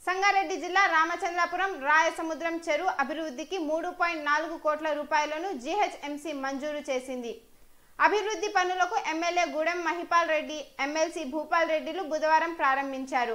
సంగారెడ్డి జిల్లా రామచంద్రాపురం రాయసముద్రం చెరువు అభివృద్ధికి మూడు పాయింట్ నాలుగు కోట్ల రూపాయలను జీహెచ్ఎంసీ మంజూరు చేసింది అభివృద్ధి పనులకు ఎమ్మెల్యే గూడెం మహిపాల్ రెడ్డి ఎమ్మెల్సీ భూపాల్ రెడ్డిలు బుధవారం ప్రారంభించారు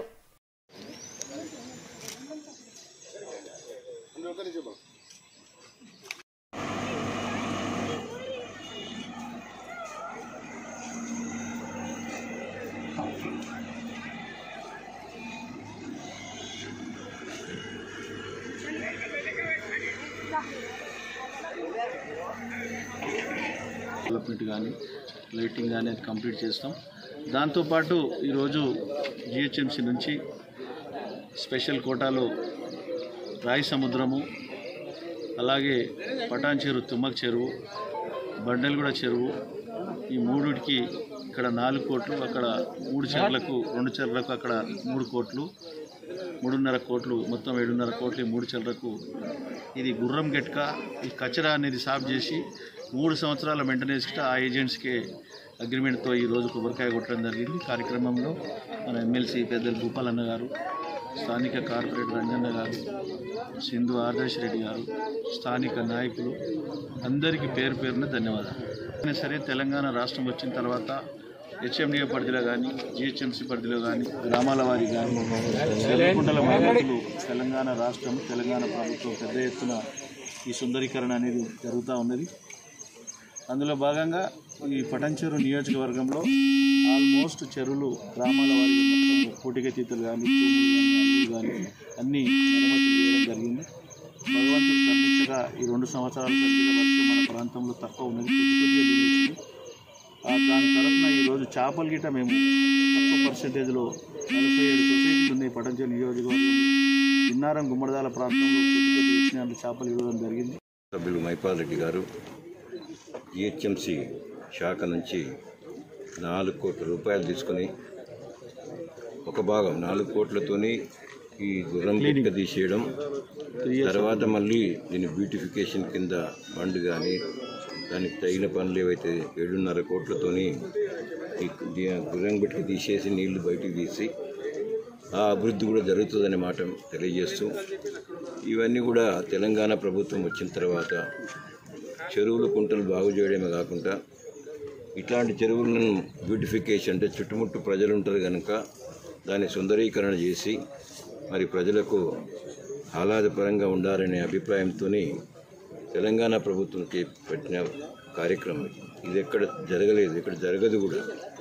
డెవలప్మెంట్ కానీ లైటింగ్ కానీ అది కంప్లీట్ చేస్తాం దాంతోపాటు ఈరోజు జిహెచ్ఎంసీ నుంచి స్పెషల్ కోటాలో రాయి సముద్రము అలాగే పటాన్ చెరువు తుమ్మక్ చెరువు బండలగూడ చెరువు ఈ మూడిటికి ఇక్కడ నాలుగు కోట్లు అక్కడ మూడు చెర్లకు రెండు చెర్లకు అక్కడ మూడు కోట్లు మూడున్నర కోట్లు మొత్తం ఏడున్నర కోట్లు ఈ మూడు చెర్లకు ఇది గుర్రం గెట్క ఈ కచరా అనేది సాఫ్ చేసి మూడు సంవత్సరాల మెయింటెనెన్స్కి ఆ ఏజెంట్స్కి అగ్రిమెంట్తో ఈ రోజు కొబ్బరికాయ కొట్టడం జరిగింది కార్యక్రమంలో మన ఎమ్మెల్సీ పెద్దలు భూపాలన్న గారు స్థానిక కార్పొరేటర్ రంజన్న గారు సింధు ఆదర్శ్ రెడ్డి గారు స్థానిక నాయకులు అందరికీ పేరు పేరున ధన్యవాదాలు అయినా సరే తెలంగాణ రాష్ట్రం వచ్చిన తర్వాత హెచ్ఎండిఏ పరిధిలో కానీ జిహెచ్ఎంసీ పరిధిలో కానీ గ్రామాల వారి కానీ వెలుగుకుంటల మరమ్మతులు తెలంగాణ రాష్ట్రం తెలంగాణ ప్రభుత్వం పెద్ద ఎత్తున ఈ సుందరీకరణ అనేది జరుగుతూ ఉన్నది అందులో భాగంగా ఈ పటంచెరు నియోజకవర్గంలో ఆల్మోస్ట్ చెరువులు గ్రామాల వారికి మొత్తం పూటికతీతలు కానీ తూములు కానీ అల్లులు కానీ అన్నీ మరమ్మతులు చేయడం జరిగింది భగవంతుడు కర్ణించగా ఈ రెండు సంవత్సరాల తగ్గిన వర్షం మన ప్రాంతంలో తక్కువ ఉన్నది కొద్ది కొద్దిగా దిగేసింది. ఆ దాని తరఫున ఈరోజు చేపల గిట్ట మేము తక్కువ పర్సెంటేజ్లో నలభై ఏడు సొసైటీలు ఉన్నాయి పటంచెరు నియోజకవర్గంలో ఇన్నారం గుమ్మడిదాల ప్రాంతంలో కొద్ది కొద్ది వచ్చిన చేపలు ఇవ్వడం జరిగింది సభ్యులు మైపాల్ రెడ్డి గారు జిహెచ్ఎంసి శాఖ నుంచి నాలుగు కోట్ల రూపాయలు తీసుకొని ఒక భాగం నాలుగు కోట్లతోని ఈ గుర్రం గిట్క తీసేయడం తర్వాత మళ్ళీ దీని బ్యూటిఫికేషన్ కింద ఫండ్ కానీ దానికి తగిన పనులు ఏవైతే ఏడున్నర కోట్లతోని ఈ ది- గుర్రం గిట్క తీసేసి నీళ్లు బయటికి తీసి ఆ అభివృద్ధి కూడా జరుగుతుందనే మాట తెలియజేస్తూ ఇవన్నీ కూడా తెలంగాణ ప్రభుత్వం వచ్చిన తర్వాత చెరువులు కుంటలు బాగు చేయడమే కాకుండా ఇట్లాంటి చెరువులను బ్యూటిఫికేషన్ అంటే చుట్టుముట్టు ప్రజలు ఉంటారు కనుక దాన్ని సుందరీకరణ చేసి మరి ప్రజలకు ఆహ్లాదపరంగా ఉండాలనే అభిప్రాయంతో తెలంగాణ ప్రభుత్వం చే- పెట్టిన కార్యక్రమం ఇది. ఇది ఎక్కడ జరగలేదు ఇక్కడ జరగదు కూడా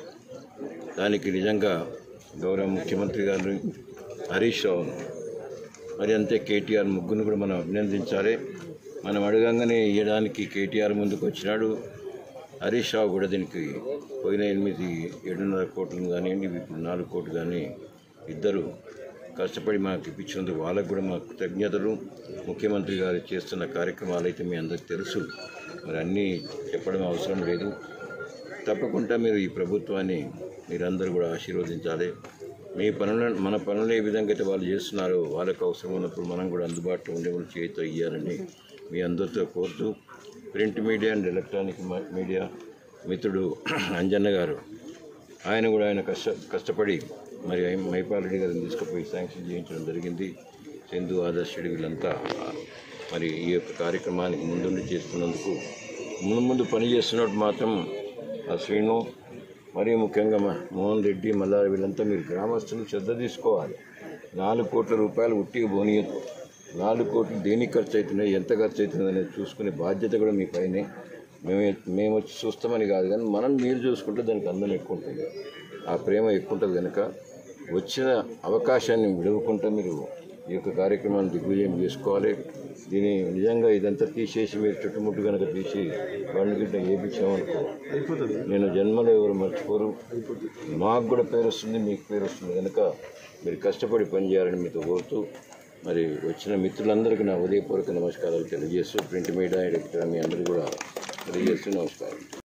దానికి నిజంగా గౌరవ ముఖ్యమంత్రి గారు హరీష్ రావును మరి అంతే కేటీఆర్ ముగ్గురు కూడా మనం అభినందించాలి మనం అడగంగానే ఇవ్వడానికి కేటీఆర్ ముందుకు వచ్చినాడు హరీష్ రావు కూడా దీనికి పోయిన ఎనిమిది ఏడున్నర కోట్లు కానివ్వండి ఇప్పుడు నాలుగు కోట్లు కానీ ఇద్దరు కష్టపడి మాకు ఇప్పించినందుకు వాళ్ళకు కూడా మా కృతజ్ఞతలు ముఖ్యమంత్రి గారు చేస్తున్న కార్యక్రమాలు అయితే మీ అందరికి తెలుసు మరి అన్నీ చెప్పడం అవసరం లేదు తప్పకుండా మీరు ఈ ప్రభుత్వాన్ని మీరందరూ కూడా ఆశీర్వదించాలి మీ పనులను మన పనులు ఏ విధంగా అయితే వాళ్ళు చేస్తున్నారో వాళ్ళకు అవసరం ఉన్నప్పుడు మనం కూడా అందుబాటులో ఉండే వాళ్ళు చేతితో ఇవ్వాలని మీ అందరితో కోరుతూ ప్రింట్ మీడియా అండ్ ఎలక్ట్రానిక్ మ- మీడియా మిత్రుడు అంజన్న గారు ఆయన కూడా ఆయన కష్ట కష్టపడి మరి ఆయన మైపాల్ రెడ్డి గారిని తీసుకుపోయి శాంక్షన్ చేయించడం జరిగింది చందు ఆదర్శుడి వీళ్ళంతా మరి ఈ యొక్క కార్యక్రమానికి ముందుండి చేస్తున్నందుకు ముందు ముందు పని చేస్తున్నట్టు మాత్రం ఆ శ్రీను మరీ ముఖ్యంగా మా మోహన్ రెడ్డి మల్లారి వీళ్ళంతా మీరు గ్రామస్తులు శ్రద్ధ తీసుకోవాలి నాలుగు కోట్ల రూపాయలు ఉట్టిగా పోనీయద్దు నాలుగు కోట్లు దేనికి ఖర్చు అవుతున్నాయి ఎంత ఖర్చు అవుతుంది అనేది చూసుకునే బాధ్యత కూడా మీ పైనే మేము మేము వచ్చి చూస్తామని కాదు కానీ మనం మీరు చూసుకుంటే దానికి అందం ఎక్కువ ఉంటుంది ఆ ప్రేమ ఎక్కువ ఉంటుంది కనుక వచ్చిన అవకాశాన్ని విడవకుండా మీరు ఈ యొక్క కార్యక్రమాన్ని దిగ్విజయం చేసుకోవాలి దీన్ని నిజంగా ఇదంతా తీసేసి మీరు చుట్టుముట్టు కనుక తీసి బండి గిట్ట వేయించామనుకో నేను జన్మలో ఎవరు మర్చిపోరు మాకు కూడా పేరు వస్తుంది మీకు పేరు వస్తుంది కనుక మీరు కష్టపడి పనిచేయాలని మీతో కోరుతూ మరి వచ్చిన మిత్రులందరికీ నా ఉదయపూర్వక నమస్కారాలు తెలియజేస్తూ ప్రింట్ మీడియా ఎడిటర్ మీ అందరూ కూడా తెలియజేస్తూ నమస్కారం